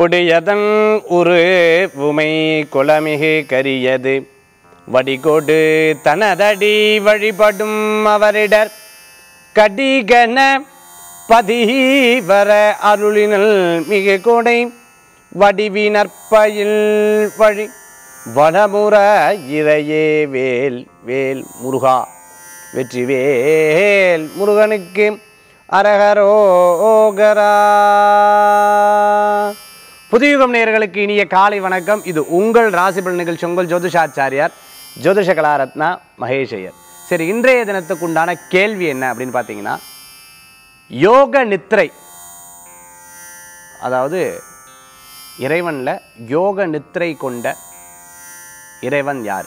உடையதன் உரு உமை குலமிகு கரியது வடிகொடு தனதடி வழிபடும் அவரிடர் கடிகன பதிவர அருளினல் மிக கொடை வடிவினற்பயில் வழி வனமுற இறையே வேல் வேல் முருகா வெற்றி வேல் முருகனுக்கு அரகரோகரா புதியுகம் நேயர்களுக்கு இனிய காலை வணக்கம் இது உங்கள் ராசிபல் நிகழ்ச்சி உங்கள் ஜோதிஷாச்சாரியார் ஜோதிஷ கலாரத்னா மகேஷ் ஐயர் சரி இன்றைய தினத்துக்கு உண்டான கேள்வி என்ன அப்படின்னு பார்த்தீங்கன்னா யோக நித்ரை அதாவது இறைவனில் யோக நித்ரை கொண்ட இறைவன் யார்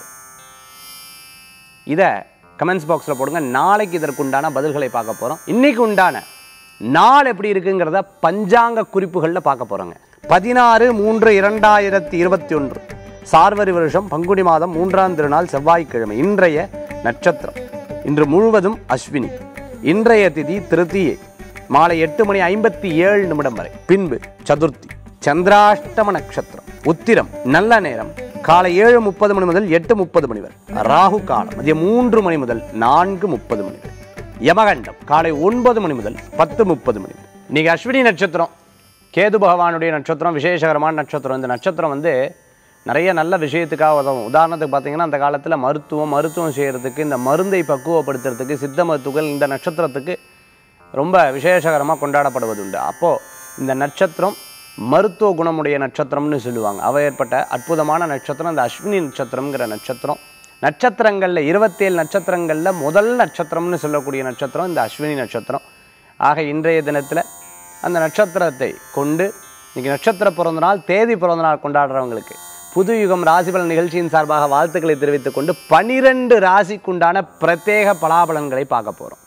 இதை கமெண்ட்ஸ் பாக்ஸில் போடுங்க நாளைக்கு இதற்கு உண்டான பதில்களை பார்க்க போகிறோம் இன்னைக்கு உண்டான நாள் எப்படி இருக்குங்கிறத பஞ்சாங்க குறிப்புகளில் பார்க்க போகிறோங்க பதினாறு மூன்று இரண்டாயிரத்தி இருபத்தி ஒன்று சார்வரி வருஷம் பங்குனி மாதம் மூன்றாம் திருநாள் செவ்வாய்க்கிழமை இன்றைய நட்சத்திரம் இன்று முழுவதும் அஸ்வினி இன்றைய திதி திருத்தியை மாலை எட்டு மணி ஐம்பத்தி ஏழு நிமிடம் வரை பின்பு சதுர்த்தி சந்திராஷ்டம நட்சத்திரம் உத்திரம் நல்ல நேரம் காலை ஏழு முப்பது மணி முதல் எட்டு முப்பது மணி வரை ராகு காலம் மதியம் மூன்று மணி முதல் நான்கு முப்பது மணி வரை யமகண்டம் காலை ஒன்பது மணி முதல் பத்து முப்பது மணி வரை இன்னைக்கு அஸ்வினி நட்சத்திரம் கேது பகவானுடைய நட்சத்திரம் விசேஷகரமான நட்சத்திரம் இந்த நட்சத்திரம் வந்து நிறைய நல்ல விஷயத்துக்காக உதவும் உதாரணத்துக்கு பார்த்தீங்கன்னா அந்த காலத்தில் மருத்துவம் மருத்துவம் செய்கிறதுக்கு இந்த மருந்தை பக்குவப்படுத்துறதுக்கு சித்த மருத்துவங்கள் இந்த நட்சத்திரத்துக்கு ரொம்ப விசேஷகரமாக கொண்டாடப்படுவது உண்டு அப்போது இந்த நட்சத்திரம் மருத்துவ குணமுடைய நட்சத்திரம்னு சொல்லுவாங்க அவ ஏற்பட்ட அற்புதமான நட்சத்திரம் இந்த அஸ்வினி நட்சத்திரம்ங்கிற நட்சத்திரம் நட்சத்திரங்களில் இருபத்தேழு நட்சத்திரங்களில் முதல் நட்சத்திரம்னு சொல்லக்கூடிய நட்சத்திரம் இந்த அஸ்வினி நட்சத்திரம் ஆக இன்றைய தினத்தில் அந்த நட்சத்திரத்தை கொண்டு இன்னைக்கு நட்சத்திர பிறந்த நாள் தேதி பிறந்த நாள் கொண்டாடுறவங்களுக்கு புது யுகம் ராசிபலன் நிகழ்ச்சியின் சார்பாக வாழ்த்துக்களை தெரிவித்துக் கொண்டு பனிரெண்டு ராசிக்குண்டான பிரத்யேக பலாபலன்களை பார்க்க போகிறோம்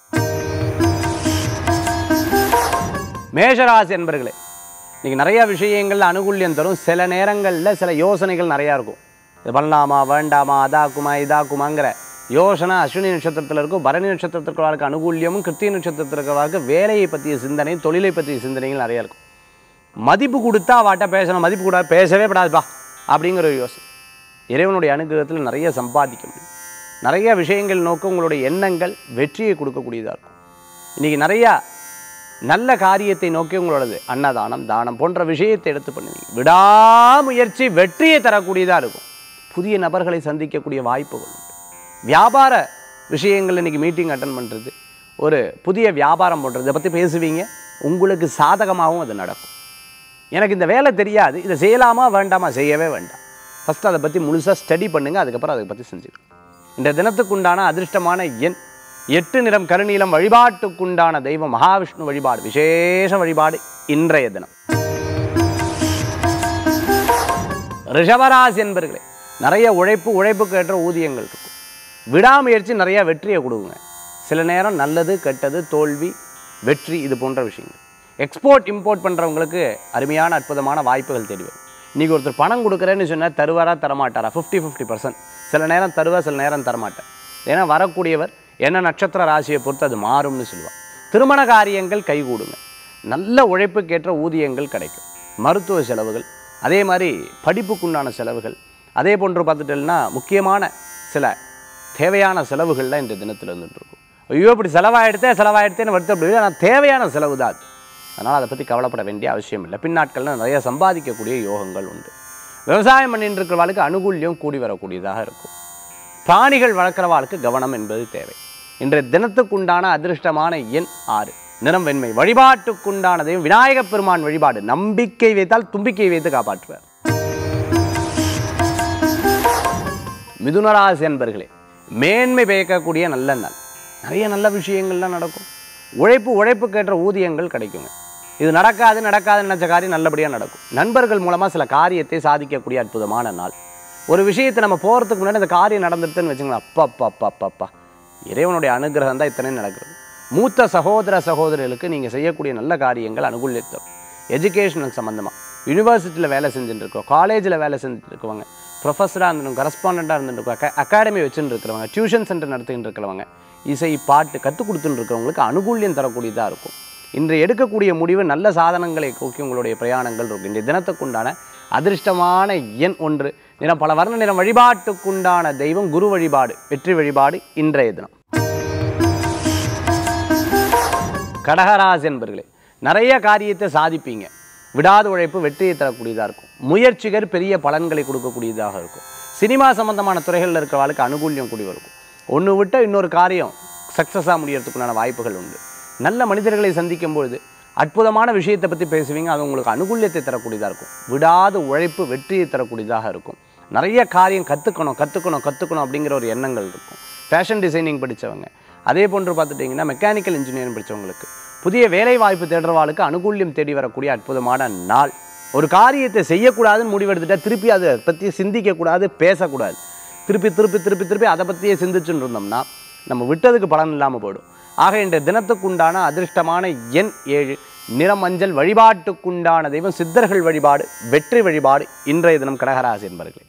மேஷராசி என்பர்களே இன்னைக்கு நிறைய விஷயங்கள்ல அனுகூல்யம் தரும் சில நேரங்களில் சில யோசனைகள் நிறையா இருக்கும் இது பண்ணலாமா வேண்டாமா அதாக்குமா இதாக்குமாங்கிற யோசனை அஸ்வினி நட்சத்திரத்தில் இருக்கும் பரணி நட்சத்திரத்தில் இருக்கிறவர்களுக்கு அனுகூல்யமும் கிருத்திய நட்சத்திரத்தில் இருக்கிறவர்களுக்கு வேலையை பற்றிய சிந்தனை தொழிலை பற்றிய சிந்தனைகள் நிறையா இருக்கும் மதிப்பு கொடுத்தா வாட்ட பேசணும் மதிப்பு கூட பேசவே படாதுப்பா அப்படிங்கிற ஒரு யோசனை இறைவனுடைய அனுகிரகத்தில் நிறைய சம்பாதிக்க முடியும் நிறைய விஷயங்கள் நோக்க உங்களுடைய எண்ணங்கள் வெற்றியை கொடுக்கக்கூடியதாக இருக்கும் இன்றைக்கி நிறையா நல்ல காரியத்தை நோக்கி உங்களோடது அன்னதானம் தானம் போன்ற விஷயத்தை எடுத்து பண்ணுவீங்க விடாமுயற்சி வெற்றியை தரக்கூடியதாக இருக்கும் புதிய நபர்களை சந்திக்கக்கூடிய வாய்ப்புகள் உண்டு வியாபார விஷயங்கள் இன்றைக்கி மீட்டிங் அட்டன் பண்ணுறது ஒரு புதிய வியாபாரம் பண்ணுறது இதை பற்றி பேசுவீங்க உங்களுக்கு சாதகமாகவும் அது நடக்கும் எனக்கு இந்த வேலை தெரியாது இதை செய்யலாமா வேண்டாமா செய்யவே வேண்டாம் ஃபஸ்ட்டு அதை பற்றி முழுசாக ஸ்டடி பண்ணுங்கள் அதுக்கப்புறம் அதை பற்றி செஞ்சுக்கலாம் இந்த தினத்துக்குண்டான அதிர்ஷ்டமான எண் எட்டு நிறம் கருநீலம் வழிபாட்டுக்குண்டான தெய்வம் மகாவிஷ்ணு வழிபாடு விசேஷ வழிபாடு இன்றைய தினம் ரிஷபராசி என்பர்களே நிறைய உழைப்பு உழைப்புக்கு ஏற்ற ஊதியங்கள் இருக்கும் விடாமுயற்சி நிறைய வெற்றியை கொடுக்குங்க சில நேரம் நல்லது கெட்டது தோல்வி வெற்றி இது போன்ற விஷயங்கள் எக்ஸ்போர்ட் இம்போர்ட் பண்ணுறவங்களுக்கு அருமையான அற்புதமான வாய்ப்புகள் தேடி வரும் இன்றைக்கி ஒருத்தர் பணம் கொடுக்குறேன்னு சொன்னால் தருவாரா தரமாட்டாரா ஃபிஃப்டி ஃபிஃப்டி பர்சன்ட் சில நேரம் தருவா சில நேரம் தரமாட்டார் ஏன்னா வரக்கூடியவர் என்ன நட்சத்திர ராசியை பொறுத்து அது மாறும்னு சொல்லுவாள் திருமண காரியங்கள் கைகூடுங்க நல்ல உழைப்புக்கேற்ற ஊதியங்கள் கிடைக்கும் மருத்துவ செலவுகள் அதே மாதிரி படிப்புக்குண்டான செலவுகள் அதே போன்று பார்த்துட்டோம்னா முக்கியமான சில தேவையான செலவுகள்லாம் இந்த தினத்தில் இருந்துட்டு இருக்கும் ஐயோ இப்படி செலவாயிடுத்தே செலவாயிடுத்தேன்னு வருத்தப்படுது ஆனால் தேவையான செலவு தான் அது அதனால் அதை பற்றி கவலைப்பட வேண்டிய அவசியம் இல்லை பின்னாட்களில் நிறைய சம்பாதிக்கக்கூடிய யோகங்கள் உண்டு விவசாயம் பண்ணிட்டு இருக்கிறவாளுக்கு அனுகூல்யம் கூடி வரக்கூடியதாக இருக்கும் பிராணிகள் வளர்க்குறவாளுக்கு கவனம் என்பது தேவை இன்றைய தினத்துக்குண்டான அதிர்ஷ்டமான எண் ஆறு நிறம் வெண்மை வழிபாட்டுக்குண்டானதையும் விநாயகப் பெருமான் வழிபாடு நம்பிக்கை வைத்தால் தும்பிக்கை வைத்து காப்பாற்றுவார் மிதுனராசி என்பர்களே மேன்மை பயக்கக்கூடிய நல்ல நாள் நிறைய நல்ல விஷயங்கள்லாம் நடக்கும் உழைப்பு உழைப்புக்கேற்ற ஊதியங்கள் கிடைக்குங்க இது நடக்காது நடக்காதுன்னு நினச்ச காரியம் நல்லபடியாக நடக்கும் நண்பர்கள் மூலமாக சில காரியத்தை சாதிக்கக்கூடிய அற்புதமான நாள் ஒரு விஷயத்தை நம்ம போகிறதுக்கு முன்னாடி அந்த காரியம் நடந்துருதுன்னு வச்சுங்களேன் அப்பா அப்பா அப்பா அப்பா அப்பா இறைவனுடைய அனுகிரகம் தான் இத்தனை நடக்கிறது மூத்த சகோதர சகோதரிகளுக்கு நீங்கள் செய்யக்கூடிய நல்ல காரியங்கள் அனுகூலித்தரும் எஜுகேஷனுக்கு சம்மந்தமாக யூனிவர்சிட்டியில் வேலை செஞ்சுட்டு இருக்கோம் காலேஜில் வேலை செஞ்சுட்டு இருக்கவங்க ப்ரொஃபஸராக இருந்துடும் கரஸ்பாண்டாக இருந்துட்டு அக்கா அகாடமி வச்சுட்டு இருக்கிறவங்க டியூஷன் சென்டர் நடத்திட்டு இருக்கிறவங்க இசை பாட்டு கற்றுக் கொடுத்துட்டு இருக்கிறவங்களுக்கு அனுகூல்யம் தரக்கூடியதாக இருக்கும் இன்று எடுக்கக்கூடிய முடிவு நல்ல சாதனங்களை நோக்கி உங்களுடைய பிரயாணங்கள் இருக்கும் இன்றைய தினத்துக்குண்டான அதிர்ஷ்டமான எண் ஒன்று நிறம் பல வர்ண நிறம் வழிபாட்டுக்குண்டான தெய்வம் குரு வழிபாடு வெற்றி வழிபாடு இன்றைய தினம் கடகராசி என்பர்களே நிறைய காரியத்தை சாதிப்பீங்க விடாத உழைப்பு வெற்றியை தரக்கூடியதாக இருக்கும் முயற்சிகள் பெரிய பலன்களை கொடுக்கக்கூடியதாக இருக்கும் சினிமா சம்பந்தமான துறைகளில் இருக்கிறவளுக்கு அனுகூல்யம் கூடி இருக்கும் ஒன்று விட்ட இன்னொரு காரியம் சக்ஸஸாக முடியறதுக்குண்டான வாய்ப்புகள் உண்டு நல்ல மனிதர்களை சந்திக்கும் பொழுது அற்புதமான விஷயத்தை பற்றி பேசுவீங்க அது உங்களுக்கு அனுகூல்யத்தை தரக்கூடியதாக இருக்கும் விடாத உழைப்பு வெற்றியை தரக்கூடியதாக இருக்கும் நிறைய காரியம் கற்றுக்கணும் கற்றுக்கணும் கற்றுக்கணும் அப்படிங்கிற ஒரு எண்ணங்கள் இருக்கும் ஃபேஷன் டிசைனிங் படித்தவங்க அதே போன்று பார்த்துட்டிங்கன்னா மெக்கானிக்கல் இன்ஜினியரிங் படித்தவங்களுக்கு புதிய வேலை வாய்ப்பு தேடுறவாளுக்கு அனுகூல்யம் தேடி வரக்கூடிய அற்புதமான நாள் ஒரு காரியத்தை செய்யக்கூடாதுன்னு முடிவெடுத்துட்டா திருப்பி அதை பற்றி சிந்திக்கக்கூடாது பேசக்கூடாது திருப்பி திருப்பி திருப்பி திருப்பி அதை பற்றியே சிந்திச்சுட்டு இருந்தோம்னா நம்ம விட்டதுக்கு பலன் இல்லாமல் போயிடும் ஆக இன்றைய தினத்துக்குண்டான அதிர்ஷ்டமான எண் ஏழு நிறமஞ்சள் வழிபாட்டுக்குண்டான தெய்வம் சித்தர்கள் வழிபாடு வெற்றி வழிபாடு இன்றைய தினம் கடகராசி என்பர்களே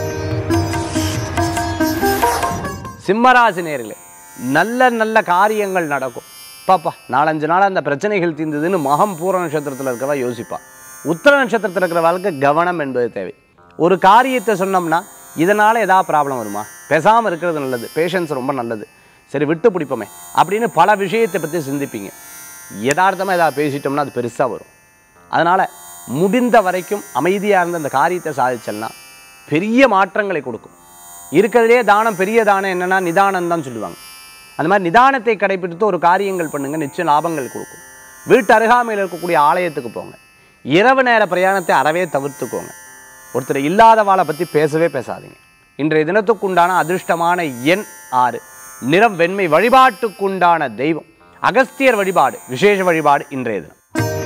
சிம்மராசி நேர்களே நல்ல நல்ல காரியங்கள் நடக்கும் பாப்பா நாலஞ்சு நாள் அந்த பிரச்சனைகள் தீர்ந்ததுன்னு மகம் பூர நட்சத்திரத்தில் இருக்கிறவா யோசிப்பா உத்தர நட்சத்திரத்தில் இருக்கிறவளுக்கு கவனம் என்பது தேவை ஒரு காரியத்தை சொன்னோம்னா இதனால் ஏதாவது ப்ராப்ளம் வருமா பேசாமல் இருக்கிறது நல்லது பேஷன்ஸ் ரொம்ப நல்லது சரி விட்டு பிடிப்போமே அப்படின்னு பல விஷயத்தை பற்றி சிந்திப்பீங்க யதார்த்தமாக ஏதாவது பேசிட்டோம்னா அது பெருசாக வரும் அதனால் முடிந்த வரைக்கும் அமைதியாக இருந்த அந்த காரியத்தை சாதிச்சல்னா பெரிய மாற்றங்களை கொடுக்கும் இருக்கிறதுலே தானம் பெரிய தானம் என்னென்னா நிதானம் தான் சொல்லுவாங்க அந்த மாதிரி நிதானத்தை கடைபிடித்து ஒரு காரியங்கள் பண்ணுங்க நிச்சயம் லாபங்கள் கொடுக்கும் வீட்டு அருகாமையில் இருக்கக்கூடிய ஆலயத்துக்கு போங்க இரவு நேர பிரயாணத்தை அறவே தவிர்த்துக்கோங்க ஒருத்தர் இல்லாதவாளை பற்றி பேசவே பேசாதீங்க இன்றைய தினத்துக்குண்டான அதிர்ஷ்டமான எண் ஆறு நிறம் வெண்மை வழிபாட்டுக்குண்டான தெய்வம் அகஸ்தியர் வழிபாடு விசேஷ வழிபாடு இன்றைய தினம்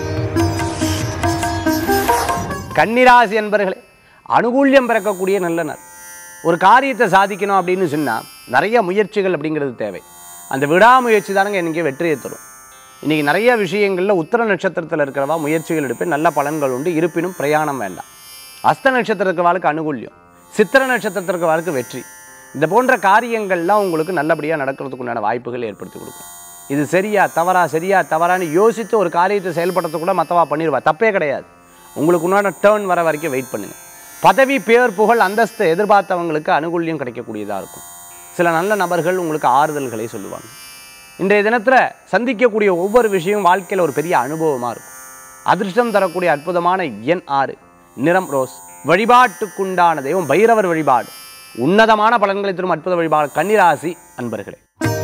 கன்னிராசி என்பர்களே அனுகூல்யம் பிறக்கக்கூடிய நல்ல நாள் ஒரு காரியத்தை சாதிக்கணும் அப்படின்னு சொன்னால் நிறைய முயற்சிகள் அப்படிங்கிறது தேவை அந்த விடாமுயற்சி தானங்க எனக்கு வெற்றியை தரும் இன்றைக்கி நிறைய விஷயங்களில் உத்தர நட்சத்திரத்தில் இருக்கிறவா முயற்சிகள் எடுப்பேன் நல்ல பலன்கள் உண்டு இருப்பினும் பிரயாணம் வேண்டாம் அஸ்த நட்சத்திரம் இருக்கிறவாளுக்கு அனுகூல்யம் சித்திர நட்சத்திரத்தில் இருக்கிறவாளுக்கு வெற்றி இந்த போன்ற காரியங்கள்லாம் உங்களுக்கு நல்லபடியாக நடக்கிறதுக்கு உண்டான வாய்ப்புகள் ஏற்படுத்தி கொடுக்கும் இது சரியா தவறா சரியா தவறான்னு யோசித்து ஒரு காரியத்தை செயல்படுத்த கூட மற்றவா பண்ணிடுவா தப்பே கிடையாது உங்களுக்கு உண்டான டேர்ன் வர வரைக்கும் வெயிட் பண்ணுங்கள் பதவி பேர் புகழ் அந்தஸ்து எதிர்பார்த்தவங்களுக்கு அனுகூல்யம் கிடைக்கக்கூடியதாக இருக்கும் சில நல்ல நபர்கள் உங்களுக்கு ஆறுதல்களை சொல்லுவாங்க இன்றைய தினத்தில் சந்திக்கக்கூடிய ஒவ்வொரு விஷயமும் வாழ்க்கையில் ஒரு பெரிய அனுபவமாக இருக்கும் அதிர்ஷ்டம் தரக்கூடிய அற்புதமான எண் ஆறு நிறம் ரோஸ் வழிபாட்டுக்குண்டான தெய்வம் பைரவர் வழிபாடு உன்னதமான பலன்களை தரும் அற்புத வழிபாடு கன்னிராசி அன்பர்களே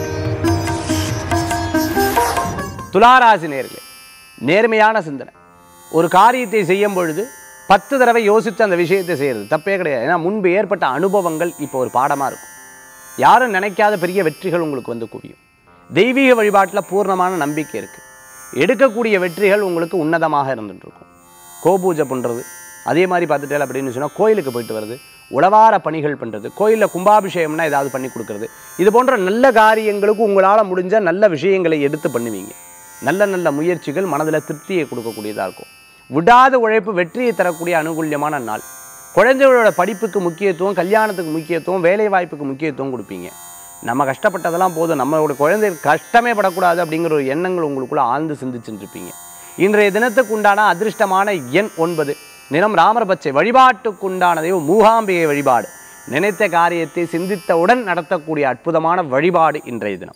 துளாராசி நேர்களே நேர்மையான சிந்தனை ஒரு காரியத்தை செய்யும் பொழுது பத்து தடவை யோசித்து அந்த விஷயத்தை செய்கிறது தப்பே கிடையாது ஏன்னா முன்பு ஏற்பட்ட அனுபவங்கள் இப்போ ஒரு பாடமாக இருக்கும் யாரும் நினைக்காத பெரிய வெற்றிகள் உங்களுக்கு வந்து குவியும் தெய்வீக வழிபாட்டில் பூர்ணமான நம்பிக்கை இருக்குது எடுக்கக்கூடிய வெற்றிகள் உங்களுக்கு உன்னதமாக இருந்துட்டு இருக்கும் கோபூஜை பண்ணுறது அதே மாதிரி பார்த்துட்டே அப்படின்னு சொன்னால் கோயிலுக்கு போயிட்டு வருது உளவார பணிகள் பண்ணுறது கோயிலில் கும்பாபிஷேகம்னா ஏதாவது பண்ணி கொடுக்கறது இது போன்ற நல்ல காரியங்களுக்கு உங்களால் முடிஞ்ச நல்ல விஷயங்களை எடுத்து பண்ணுவீங்க நல்ல நல்ல முயற்சிகள் மனதில் திருப்தியை கொடுக்கக்கூடியதாக இருக்கும் விடாத உழைப்பு வெற்றியை தரக்கூடிய அனுகூல்யமான நாள் குழந்தைகளோட படிப்புக்கு முக்கியத்துவம் கல்யாணத்துக்கு முக்கியத்துவம் வேலை வாய்ப்புக்கு முக்கியத்துவம் கொடுப்பீங்க நம்ம கஷ்டப்பட்டதெல்லாம் போதும் நம்மளோட குழந்தை கஷ்டமே படக்கூடாது அப்படிங்கிற ஒரு எண்ணங்கள் உங்களுக்குள்ள ஆழ்ந்து சிந்திச்சுட்டு இருப்பீங்க இன்றைய தினத்துக்கு உண்டான அதிர்ஷ்டமான எண் ஒன்பது நிறம் ராமர் பச்சை வழிபாட்டுக்குண்டான தெய்வம் மூகாம்பிகை வழிபாடு நினைத்த காரியத்தை சிந்தித்தவுடன் நடத்தக்கூடிய அற்புதமான வழிபாடு இன்றைய தினம்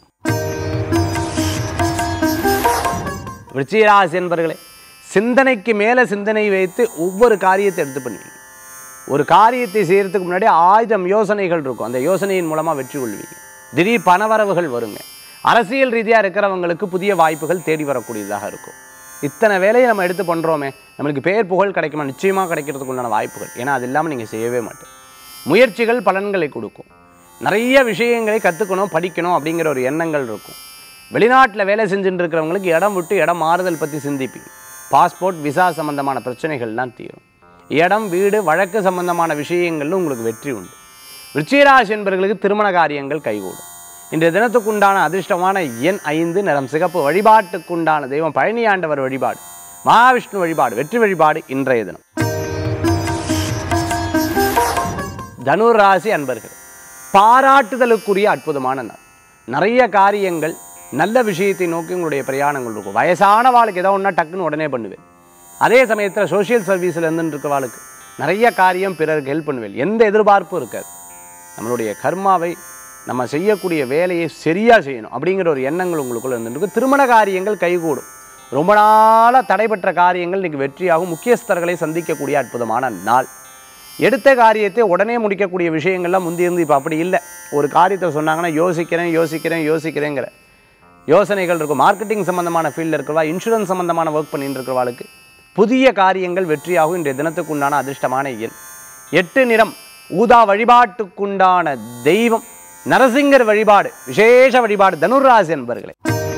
விருச்சிகராசி என்பர்களே சிந்தனைக்கு மேலே சிந்தனை வைத்து ஒவ்வொரு காரியத்தை எடுத்து பண்ணுவீங்க ஒரு காரியத்தை செய்கிறதுக்கு முன்னாடி ஆயிரம் யோசனைகள் இருக்கும் அந்த யோசனையின் மூலமாக வெற்றி கொள்வீங்க திடீர் பணவரவுகள் வருங்க அரசியல் ரீதியாக இருக்கிறவங்களுக்கு புதிய வாய்ப்புகள் தேடி வரக்கூடியதாக இருக்கும் இத்தனை வேலையை நம்ம எடுத்து பண்ணுறோமே நம்மளுக்கு பேர் புகழ் கிடைக்குமா நிச்சயமாக கிடைக்கிறதுக்கு உண்டான வாய்ப்புகள் ஏன்னா அது இல்லாமல் நீங்கள் செய்யவே மாட்டேன் முயற்சிகள் பலன்களை கொடுக்கும் நிறைய விஷயங்களை கற்றுக்கணும் படிக்கணும் அப்படிங்கிற ஒரு எண்ணங்கள் இருக்கும் வெளிநாட்டில் வேலை செஞ்சுட்டு இருக்கிறவங்களுக்கு இடம் விட்டு இடம் மாறுதல் பற்றி சிந்திப்பீங்க பாஸ்போர்ட் விசா சம்பந்தமான பிரச்சனைகள்லாம் தீரும் இடம் வீடு வழக்கு சம்பந்தமான விஷயங்கள்ல உங்களுக்கு வெற்றி உண்டு விருச்சிகராசி என்பவர்களுக்கு திருமண காரியங்கள் கைகூடும் இன்றைய தினத்துக்குண்டான அதிர்ஷ்டமான எண் ஐந்து நிறம் சிகப்பு வழிபாட்டுக்குண்டான தெய்வம் பழனி ஆண்டவர் வழிபாடு மகாவிஷ்ணு வழிபாடு வெற்றி வழிபாடு இன்றைய தினம் தனுர் ராசி அன்பர்கள் பாராட்டுதலுக்குரிய அற்புதமான நாள் நிறைய காரியங்கள் நல்ல விஷயத்தை நோக்கி உங்களுடைய பிரயாணங்கள் இருக்கும் வயசான வாழ்க்கை ஏதோ ஒன்றா டக்குன்னு உடனே பண்ணுவேன் அதே சமயத்தில் சோஷியல் சர்வீஸில் இருந்துட்டு இருக்க வாழ்க்கை நிறைய காரியம் பிறருக்கு ஹெல்ப் பண்ணுவேன் எந்த எதிர்பார்ப்பும் இருக்காது நம்மளுடைய கர்மாவை நம்ம செய்யக்கூடிய வேலையை சரியாக செய்யணும் அப்படிங்கிற ஒரு எண்ணங்கள் உங்களுக்குள்ள இருந்துருக்கு திருமண காரியங்கள் கைகூடும் ரொம்ப நாளாக தடைபெற்ற காரியங்கள் இன்னைக்கு வெற்றியாகும் முக்கியஸ்தர்களை சந்திக்கக்கூடிய அற்புதமான நாள் எடுத்த காரியத்தை உடனே முடிக்கக்கூடிய விஷயங்கள்லாம் முந்தி இருந்து இப்போ அப்படி இல்லை ஒரு காரியத்தை சொன்னாங்கன்னா யோசிக்கிறேன் யோசிக்கிறேன் யோசிக்கிறேங்கிற யோசனைகள் இருக்கும் மார்க்கெட்டிங் சம்மந்தமான ஃபீல்டில் இருக்கிறவா இன்சூரன்ஸ் சம்மந்தமான ஒர்க் பண்ணிட்டு இருக்கிறவாளுக்கு புதிய காரியங்கள் வெற்றியாகும் இன்றைய தினத்துக்கு உண்டான அதிர்ஷ்டமான எண் எட்டு நிறம் ஊதா வழிபாட்டுக்குண்டான தெய்வம் நரசிங்கர் வழிபாடு விசேஷ வழிபாடு தனுர்ராசி என்பர்களே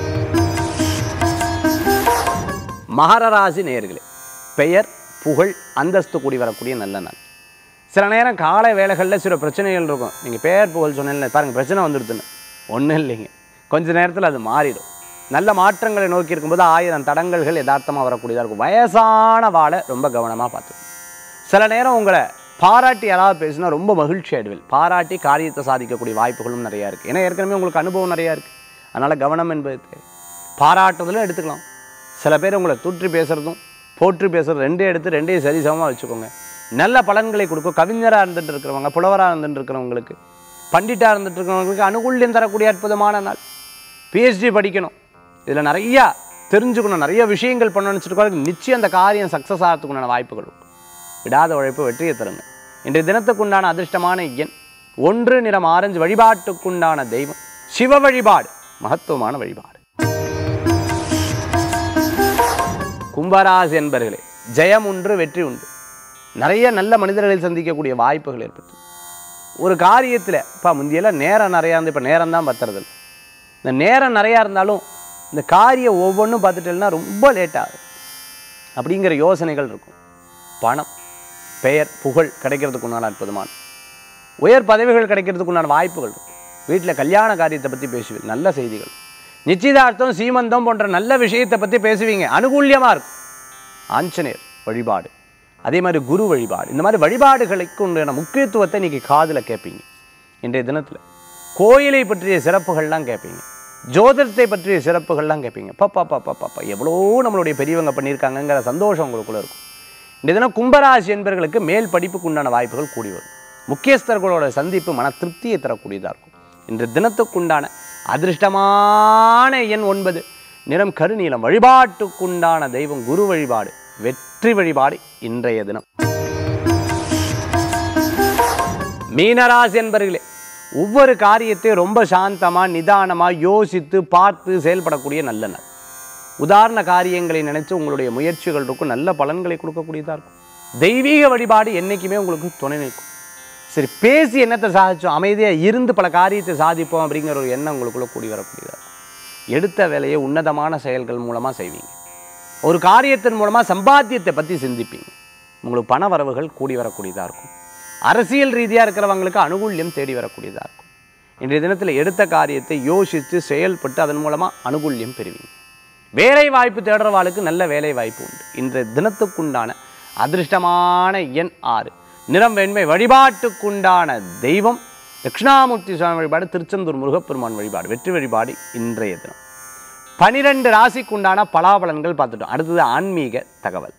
மகர ராசி நேயர்களே பெயர் புகழ் அந்தஸ்து கூடி வரக்கூடிய நல்ல நாள் சில நேரம் காலை வேலைகளில் சில பிரச்சனைகள் இருக்கும் நீங்கள் பெயர் புகழ் சொன்னேன்ல பாருங்கள் பிரச்சனை வந்துடுதுன்னு ஒன்றும் இல்லைங்க கொஞ்ச நேரத்தில் அது மாறிடும் நல்ல மாற்றங்களை நோக்கி இருக்கும்போது ஆயிரம் தடங்கல்கள் யதார்த்தமாக வரக்கூடியதாக இருக்கும் வயசான வாழை ரொம்ப கவனமாக பார்த்துக்கணும் சில நேரம் உங்களை பாராட்டி யாராவது பேசினா ரொம்ப மகிழ்ச்சி ஆயிடுவில் பாராட்டி காரியத்தை சாதிக்கக்கூடிய வாய்ப்புகளும் நிறையா இருக்குது ஏன்னா ஏற்கனவே உங்களுக்கு அனுபவம் நிறையா இருக்குது அதனால் கவனம் என்பது தேவை. பாராட்டுதலும் எடுத்துக்கலாம் சில பேர் உங்களை தூற்றி பேசுகிறதும் போற்றி பேசுகிறது ரெண்டே எடுத்து ரெண்டையும் சரி சமமாக வச்சுக்கோங்க நல்ல பலன்களை கொடுக்கும் கவிஞராக இருந்துட்டு இருக்கிறவங்க புலவராக இருந்துட்டு இருக்கிறவங்களுக்கு பண்டிட்டாக இருந்துட்டு இருக்கிறவங்களுக்கு அனுகூல்யம் தரக்கூடிய அற்புதமான நாள் பிஹெச்டி படிக்கணும் இதில் நிறையா தெரிஞ்சுக்கணும் நிறைய விஷயங்கள் பண்ணணும்னு வச்சுருக்கோம் நிச்சயம் அந்த காரியம் சக்ஸஸ் ஆகிறதுக்குண்டான வாய்ப்புகள் உண்டு விடாத உழைப்பு வெற்றியை தருங்க இன்றைய தினத்துக்குண்டான அதிர்ஷ்டமான எண் ஒன்று நிறம் ஆரஞ்சு வழிபாட்டுக்குண்டான தெய்வம் சிவ வழிபாடு மகத்துவமான வழிபாடு கும்பராசி என்பர்களே ஜெயம் உண்டு வெற்றி உண்டு நிறைய நல்ல மனிதர்களை சந்திக்கக்கூடிய வாய்ப்புகள் ஏற்படுது ஒரு காரியத்தில் இப்போ முந்தியெல்லாம் நேரம் நிறையா இருந்து இப்போ நேரம் தான் பத்துறது இல்ல. இந்த நேரம் நிறையா இருந்தாலும் இந்த காரியம் ஒவ்வொன்றும் பார்த்துட்டேன்னா ரொம்ப லேட் ஆகுது அப்படிங்கிற யோசனைகள் இருக்கும் பணம் பெயர் புகழ் கிடைக்கிறதுக்கு உண்டான அற்புதமான உயர் பதவிகள் கிடைக்கிறதுக்கு உண்டான வாய்ப்புகள் இருக்கும் வீட்டில் கல்யாண காரியத்தை பற்றி பேசுவீங்க நல்ல செய்திகள் நிச்சயதார்த்தம் சீமந்தம் போன்ற நல்ல விஷயத்தை பற்றி பேசுவீங்க அனுகூல்யமாக இருக்கும் ஆஞ்சநேயர் வழிபாடு அதே மாதிரி குரு வழிபாடு இந்த மாதிரி வழிபாடுகளுக்கு உண்டான முக்கியத்துவத்தை இன்றைக்கி காதில் கேட்பீங்க இன்றைய தினத்தில் கோயிலை பற்றிய சிறப்புகள்லாம் கேட்பீங்க ஜோதிடத்தை பற்றிய சிறப்புகள்லாம் கேட்பீங்க பாப்பா பாப்பா பாப்பா எவ்வளோ நம்மளுடைய பெரியவங்க பண்ணியிருக்காங்கங்கிற சந்தோஷம் உங்களுக்குள்ள இருக்கும் இந்த தினம் கும்பராசி என்பவர்களுக்கு மேல் படிப்புக்கு உண்டான வாய்ப்புகள் கூடி வரும் முக்கியஸ்தர்களோட சந்திப்பு மன திருப்தியை தரக்கூடியதாக இருக்கும் இன்று தினத்துக்குண்டான அதிர்ஷ்டமான எண் ஒன்பது நிறம் கருநீலம் வழிபாட்டுக்குண்டான தெய்வம் குரு வழிபாடு வெற்றி வழிபாடு இன்றைய தினம் மீனராசி என்பர்களே ஒவ்வொரு காரியத்தையும் ரொம்ப சாந்தமாக நிதானமாக யோசித்து பார்த்து செயல்படக்கூடிய நல்ல நாள் உதாரண காரியங்களை நினைச்சு உங்களுடைய முயற்சிகள் இருக்கும் நல்ல பலன்களை கொடுக்கக்கூடியதாக இருக்கும் தெய்வீக வழிபாடு என்றைக்குமே உங்களுக்கு துணை நிற்கும் சரி பேசி என்னத்தை சாதிச்சோம் அமைதியாக இருந்து பல காரியத்தை சாதிப்போம் அப்படிங்கிற ஒரு எண்ணம் உங்களுக்குள்ள கூடி வரக்கூடியதாக இருக்கும் எடுத்த வேலையை உன்னதமான செயல்கள் மூலமாக செய்வீங்க ஒரு காரியத்தின் மூலமாக சம்பாத்தியத்தை பற்றி சிந்திப்பீங்க உங்களுக்கு பண வரவுகள் கூடி வரக்கூடியதாக இருக்கும் அரசியல் ரீதியாக இருக்கிறவங்களுக்கு அனுகூல்யம் தேடி வரக்கூடியதாக இருக்கும் இன்றைய தினத்தில் எடுத்த காரியத்தை யோசித்து செயல்பட்டு அதன் மூலமாக அனுகூல்யம் பெறுவீங்க வேலை வாய்ப்பு தேடுறவாளுக்கு நல்ல வேலை வாய்ப்பு உண்டு இன்றைய தினத்துக்குண்டான அதிர்ஷ்டமான எண் ஆறு நிறம் வெண்மை வழிபாட்டுக்குண்டான தெய்வம் தட்சிணாமூர்த்தி சுவாமி வழிபாடு திருச்செந்தூர் முருகப்பெருமான் வழிபாடு வெற்றி வழிபாடு இன்றைய தினம் பனிரெண்டு ராசிக்குண்டான பலாபலன்கள் பார்த்துட்டோம் அடுத்தது ஆன்மீக தகவல்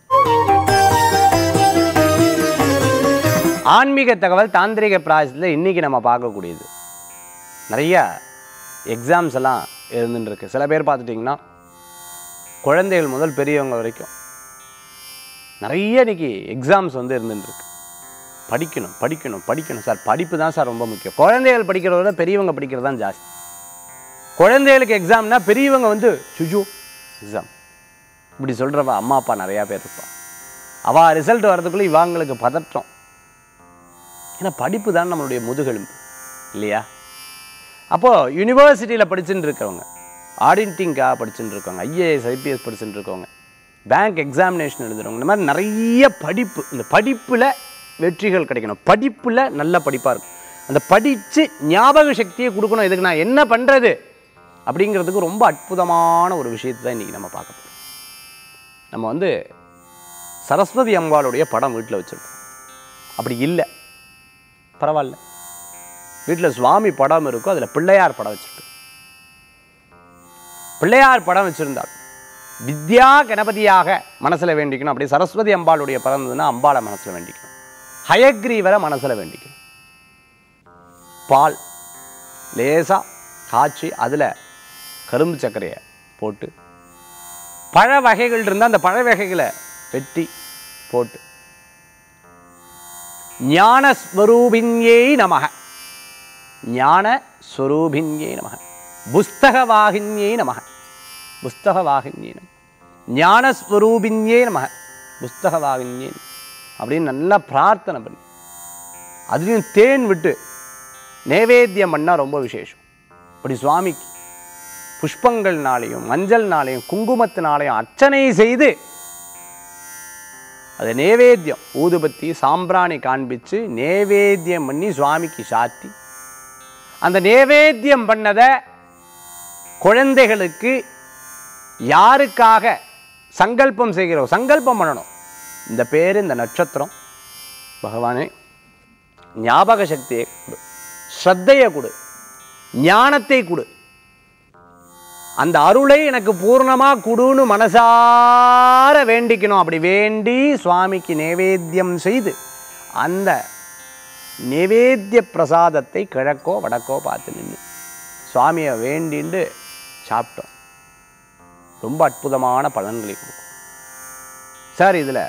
ஆன்மீக தகவல் தாந்திரிக பிராயசத்தில் இன்றைக்கி நம்ம பார்க்கக்கூடியது நிறைய எக்ஸாம்ஸ் எல்லாம் இருந்துட்டு இருக்கு சில பேர் பார்த்துட்டிங்கன்னா குழந்தைகள் முதல் பெரியவங்க வரைக்கும் நிறைய இன்னைக்கு எக்ஸாம்ஸ் வந்து இருந்துட்டு இருக்கு படிக்கணும் படிக்கணும் படிக்கணும் சார் படிப்பு தான் சார் ரொம்ப முக்கியம் குழந்தைகள் படிக்கிறத விட பெரியவங்க படிக்கிறது தான் ஜாஸ்தி குழந்தைகளுக்கு எக்ஸாம்னா பெரியவங்க வந்து சுஜு எக்ஸாம் இப்படி சொல்கிறவ அம்மா அப்பா நிறையா பேர் இருப்பா அவள் ரிசல்ட் வரதுக்குள்ளே இவங்களுக்கு பதற்றம் ஏன்னா படிப்பு தான் நம்மளுடைய முதுகெலும்பு இல்லையா அப்போது யூனிவர்சிட்டியில் படிச்சுட்டு இருக்கிறவங்க ஆடிட்டிங்காக படிச்சுட்டு இருக்கவங்க ஐஏஎஸ் ஐபிஎஸ் படிச்சுட்டு இருக்கவங்க பேங்க் எக்ஸாமினேஷன் எழுதுறவங்க இந்த மாதிரி நிறைய படிப்பு இந்த படிப்பில் வெற்றிகள் கிடைக்கணும் படிப்பில் நல்ல படிப்பாக இருக்கும் அந்த படித்து ஞாபக சக்தியை கொடுக்கணும் இதுக்கு நான் என்ன பண்ணுறது அப்படிங்கிறதுக்கு ரொம்ப அற்புதமான ஒரு விஷயத்தை தான் இன்றைக்கி நம்ம பார்க்க போகிறோம் நம்ம வந்து சரஸ்வதி அம்பாளுடைய படம் வீட்டில் வச்சுருக்கோம் அப்படி இல்லை பரவாயில்ல வீட்டில் சுவாமி படம் இருக்கும் அதில் பிள்ளையார் படம் வச்சுருக்கு பிள்ளையார் படம் வச்சுருந்தாள் வித்யா கணபதியாக மனசில் வேண்டிக்கணும் அப்படி சரஸ்வதி அம்பாளுடைய பிறந்ததுன்னா அம்பாளை மனசில் வேண்டிக்கணும் ஹயக்ரீவரை மனசில் வேண்டிக்கணும் பால் லேசாக காய்ச்சி அதில் கரும்பு சர்க்கரையை போட்டு பழ வகைகள் இருந்தால் அந்த பழ வகைகளை வெட்டி போட்டு ஞானஸ்வரூபின்யே நமக ஞான ஸ்வரூபின்யே நமக புஸ்தகவாகின்யே நமக புஸ்தகவாகின்யே நம ஞானஸ்வரூபின்யே நமக புஸ்தகவாகின்யே நமக. அப்படின்னு நல்லா பிரார்த்தனை பண்ணி அதுலேயும் தேன் விட்டு நைவேத்தியம் பண்ணால் ரொம்ப விசேஷம் அப்படி சுவாமிக்கு புஷ்பங்கள்னாலையும் மஞ்சள்னாலையும் குங்குமத்தினாலையும் அர்ச்சனை செய்து அது நேவேத்தியம் ஊதுபத்தி சாம்பிராணி காண்பிச்சு நேவேத்தியம் பண்ணி சுவாமிக்கு சாத்தி அந்த நேவேத்தியம் பண்ணதை குழந்தைகளுக்கு யாருக்காக சங்கல்பம் செய்கிறோம் சங்கல்பம் பண்ணணும் இந்த பேர் இந்த நட்சத்திரம் பகவானே ஞாபக சக்தியை கொடு ஸ்ரத்தையை கொடு ஞானத்தை கொடு அந்த அருளை எனக்கு பூர்ணமாக கொடுன்னு மனசார வேண்டிக்கணும் அப்படி வேண்டி சுவாமிக்கு நேவேத்தியம் செய்து அந்த நேவேத்திய பிரசாதத்தை கிழக்கோ வடக்கோ பார்த்து நின்று சுவாமியை வேண்டிண்டு சாப்பிட்டோம் ரொம்ப அற்புதமான பலன்களை கொடுக்கும் சார் இதில்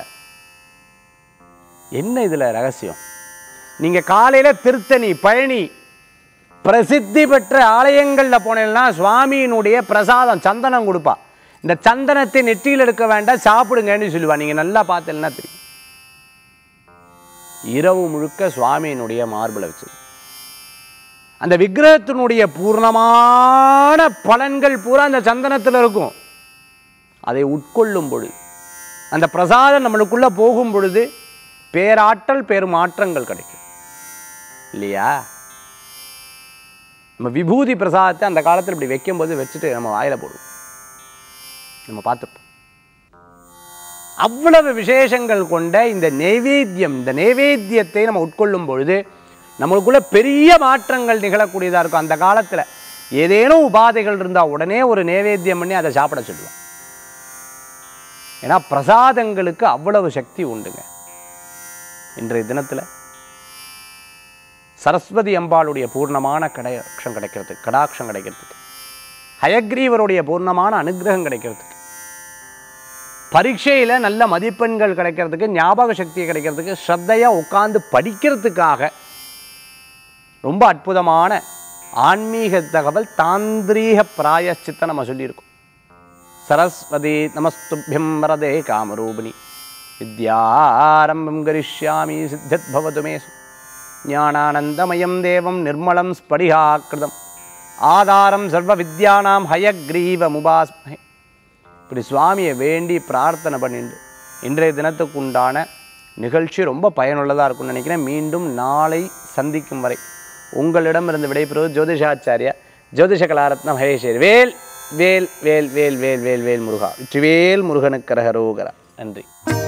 என்ன இதில் ரகசியம் நீங்கள் காலையில் திருத்தணி பழனி பிரசித்தி பெற்ற ஆலயங்களில் போனீங்கன்னா சுவாமியினுடைய பிரசாதம் சந்தனம் கொடுப்பா இந்த சந்தனத்தை நெற்றியில் எடுக்க வேண்டாம் சாப்பிடுங்கன்னு சொல்லுவா நீங்கள் நல்லா பார்த்தீங்கன்னா தெரியும் இரவு முழுக்க சுவாமியினுடைய மார்பில் வச்சது அந்த விக்கிரகத்தினுடைய பூர்ணமான பலன்கள் பூரா அந்த சந்தனத்தில் இருக்கும் அதை உட்கொள்ளும் பொழுது அந்த பிரசாதம் நம்மளுக்குள்ள போகும் பொழுது பேராற்றல் பெருமாற்றங்கள் கிடைக்கும் இல்லையா நம்ம விபூதி பிரசாதத்தை அந்த காலத்தில் இப்படி வைக்கும்போது வச்சுட்டு நம்ம வாயில போடுவோம் நம்ம பார்த்துருப்போம் அவ்வளவு விசேஷங்கள் கொண்ட இந்த நைவேத்தியம் இந்த நைவேத்தியத்தை நம்ம உட்கொள்ளும் பொழுது நம்மளுக்குள்ள பெரிய மாற்றங்கள் நிகழக்கூடியதாக இருக்கும் அந்த காலத்தில் ஏதேனும் உபாதைகள் இருந்தால் உடனே ஒரு நைவேத்தியம் பண்ணி அதை சாப்பிட சொல்லுவோம் ஏன்னா பிரசாதங்களுக்கு அவ்வளவு சக்தி உண்டுங்க இன்றைய தினத்தில் சரஸ்வதி அம்பாளுடைய பூர்ணமான கடாட்சம் கிடைக்கிறதுக்கு கடாட்சம் கிடைக்கிறதுக்கு ஹயக்ரீவருடைய பூர்ணமான அனுகிரகம் கிடைக்கிறதுக்கு பரீட்சையில் நல்ல மதிப்பெண்கள் கிடைக்கிறதுக்கு ஞாபக சக்தி கிடைக்கிறதுக்கு ஸ்ரத்தையாக உட்காந்து படிக்கிறதுக்காக ரொம்ப அற்புதமான ஆன்மீக தகவல் தாந்திரீக பிராயச்சித்தை நம்ம சொல்லியிருக்கோம் சரஸ்வதி நமஸ்துபியம் வரதே காமரூபிணி வித்யாரம்பம் கரிஷ்யாமி சித்தத் பவது மேசு ஞானானந்தமயம் தேவம் நிர்மலம் ஸ்படிகாக்கிருதம் ஆதாரம் சர்வ வித்யானாம் ஹயக்ரீவமுபாஸ்மஹே இப்படி சுவாமியை வேண்டி பிரார்த்தனை பண்ணிண்டு இன்றைய தினத்துக்கு உண்டான நிகழ்ச்சி ரொம்ப பயனுள்ளதாக இருக்கும்னு நினைக்கிறேன் மீண்டும் நாளை சந்திக்கும் வரை உங்களிடமிருந்து விடைபெறுவது ஜோதிஷாச்சாரியா ஜோதிஷ கலாரத்ன மகேஷர் வேல் வேல் வேல் வேல் வேல் வேல் வேல் முருகா வெற்றிவேல் முருகனுக்கு கரகரோகரா நன்றி